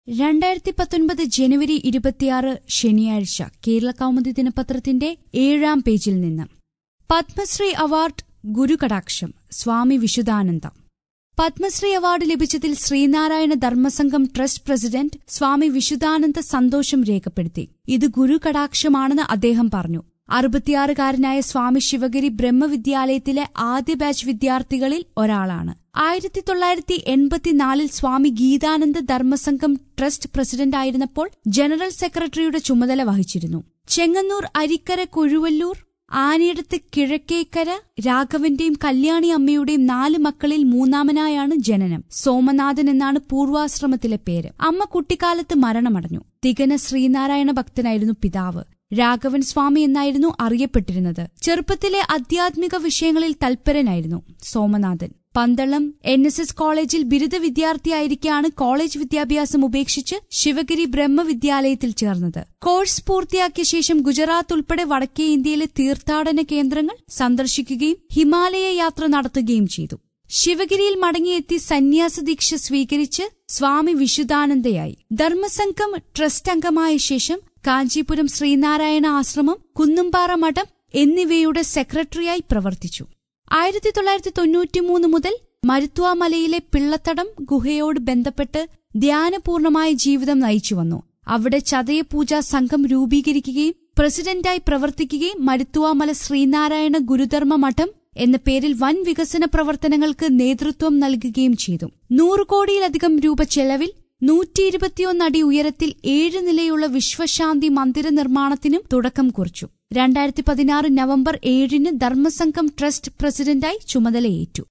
രണ്ടായിരത്തി പത്തൊൻപത് ജനുവരി ഇരുപത്തിയാറ് ശനിയാഴ്ച കേരള കൗമുദി ദിനപത്രത്തിന്റെ ഏഴാം പേജിൽ നിന്ന് പത്മശ്രീ അവാർഡ് ഗുരുകടാക്ഷം സ്വാമി വിശുദ്ധാനന്ദ പത്മശ്രീ അവാർഡ് ലഭിച്ചതിൽ ശ്രീനാരായണ ധർമ്മസംഘം ട്രസ്റ്റ് പ്രസിഡന്റ് സ്വാമി വിശുദ്ധാനന്ദ സന്തോഷം രേഖപ്പെടുത്തി ഇത് ഗുരുകടാക്ഷമാണെന്ന് അദ്ദേഹം പറഞ്ഞു അറുപത്തിയാറുകാരനായ സ്വാമി ശിവഗിരി ബ്രഹ്മവിദ്യാലയത്തിലെ ആദ്യ ബാച്ച് വിദ്യാർത്ഥികളിൽ ഒരാളാണ് ആയിരത്തി തൊള്ളായിരത്തി എൺപത്തിനാലിൽ സ്വാമി ഗീതാനന്ദ ധർമ്മസംഘം ട്രസ്റ്റ് പ്രസിഡന്റായിരുന്നപ്പോൾ ജനറൽ സെക്രട്ടറിയുടെ ചുമതല വഹിച്ചിരുന്നു ചെങ്ങന്നൂർ അരിക്കര കൊഴുവല്ലൂർ ആനയിടത്ത് കിഴക്കേക്കര രാഘവന്റെയും കല്യാണി അമ്മയുടെയും നാല് മക്കളിൽ മൂന്നാമനായാണ് ജനനം സോമനാഥൻ എന്നാണ് പൂർവാശ്രമത്തിലെ പേര് അമ്മ കുട്ടിക്കാലത്ത് മരണമടഞ്ഞു തികന ശ്രീനാരായണ ഭക്തനായിരുന്നു പിതാവ് രാഘവൻ സ്വാമി എന്നായിരുന്നു അറിയപ്പെട്ടിരുന്നത് ചെറുപ്പത്തിലെ ആധ്യാത്മിക വിഷയങ്ങളിൽ തൽപരനായിരുന്നു Somanathan Pandalam N S S കോളേജിൽ ബിരുദ വിദ്യാർത്ഥിയായിരിക്കെയാണ് കോളേജ് വിദ്യാഭ്യാസം ഉപേക്ഷിച്ച് ശിവഗിരി ബ്രഹ്മവിദ്യാലയത്തിൽ ചേർന്നത് കോഴ്സ് പൂർത്തിയാക്കിയ ശേഷം ഗുജറാത്ത് ഉൾപ്പെടെ വടക്കേ ഇന്ത്യയിലെ തീർത്ഥാടന കേന്ദ്രങ്ങൾ സന്ദർശിക്കുകയും ഹിമാലയ യാത്ര നടത്തുകയും ചെയ്തു ശിവഗിരിയിൽ മടങ്ങിയെത്തി സന്യാസ ദീക്ഷ സ്വീകരിച്ച് സ്വാമി വിശുദ്ധാനന്ദയായി ധർമ്മസംഘം ട്രസ്റ്റ് അംഗമായ ശേഷം കാഞ്ചീപുരം ശ്രീനാരായണ ആശ്രമം കുന്നുംപാറ മഠം എന്നിവയുടെ സെക്രട്ടറിയായി പ്രവർത്തിച്ചു ആയിരത്തി തൊള്ളായിരത്തി തൊണ്ണൂറ്റിമൂന്ന് മുതൽ മരുത്വാമലയിലെ പിള്ളത്തടം ഗുഹയോട് ബന്ധപ്പെട്ട് ധ്യാനപൂർണമായ ജീവിതം നയിച്ചു വന്നു അവിടെ ചതയപൂജാ സംഘം രൂപീകരിക്കുകയും പ്രസിഡന്റായി പ്രവർത്തിക്കുകയും മരുത്തുവാമല ശ്രീനാരായണ ഗുരുധർമ്മ മഠം എന്ന പേരിൽ വൻ വികസന പ്രവർത്തനങ്ങൾക്ക് നേതൃത്വം നൽകുകയും ചെയ്തു നൂറ് കോടിയിലധികം രൂപ ചെലവിൽ നൂറ്റി ഇരുപത്തിയൊന്ന് അടി ഉയരത്തിൽ ഏഴ് നിലയുള്ള വിശ്വശാന്തി മന്ദിര നിർമ്മാണത്തിനും തുടക്കം കുറിച്ചു രണ്ടായിരത്തി പതിനാറ് നവംബർ ഏഴിന് ധർമ്മസംഘം ട്രസ്റ്റ് പ്രസിഡന്റായി ചുമതലയേറ്റു